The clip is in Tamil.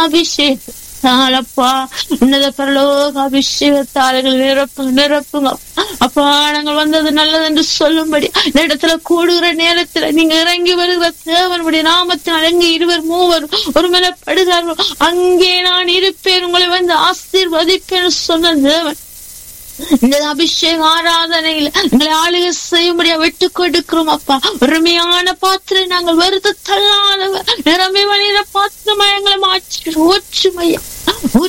அபிஷேகம் தாளப்பா உன்னத பரலோக அபிஷேகத்தாளர்கள் நிரப்புங்க நிரப்புங்க அப்பா நாங்கள் வந்தது நல்லது என்று சொல்லும்படி இந்த இடத்துல கூடுகிற நேரத்துல நீங்க இறங்கி வருகிற தேவனுடைய நாமத்தினால் எங்க இருவர் மூவர் ஒரு மேலப்படுகிறார்கள் அங்கே நான் இருப்பேன் உங்களை வந்து ஆசீர்வதிப்பேன் சொன்ன தேவன் இந்த அபிஷேக ஆராதனையில் எங்களை ஆளுகை செய்யும்படியா விட்டு கொடுக்கிறோம் அப்பா உரிமையான பாத்திரை நாங்கள் வருத்த தள்ளாதவர் நிறமை வழியிற பாத்திரமா எங்களை மாற்றி ஊற்றுமையா